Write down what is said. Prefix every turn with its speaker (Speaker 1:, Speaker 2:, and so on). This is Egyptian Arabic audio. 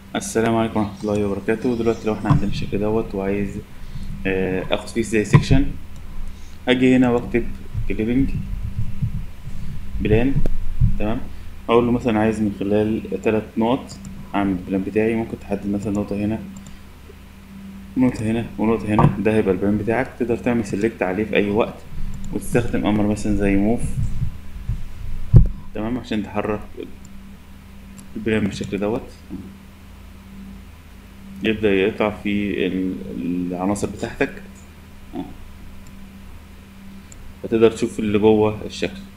Speaker 1: السلام عليكم ورحمة الله وبركاته دلوقتي لو احنا عندنا الشكل دوت وعايز آه، اخد فيه زي سيكشن هاجي هنا واكتب كليبنج بلان تمام اقول له مثلا عايز من خلال تلات نقط عن البلان بتاعي ممكن تحدد مثلا نقطة هنا ونقطة هنا ونقطة هنا ده هيبقى البلان بتاعك تقدر تعمل سيلكت عليه في اي وقت وتستخدم امر مثلا زي موف تمام عشان تحرك البلان بالشكل دوت يبدأ يقطع في ال- العناصر بتاعتك فتقدر تشوف اللي جوه الشكل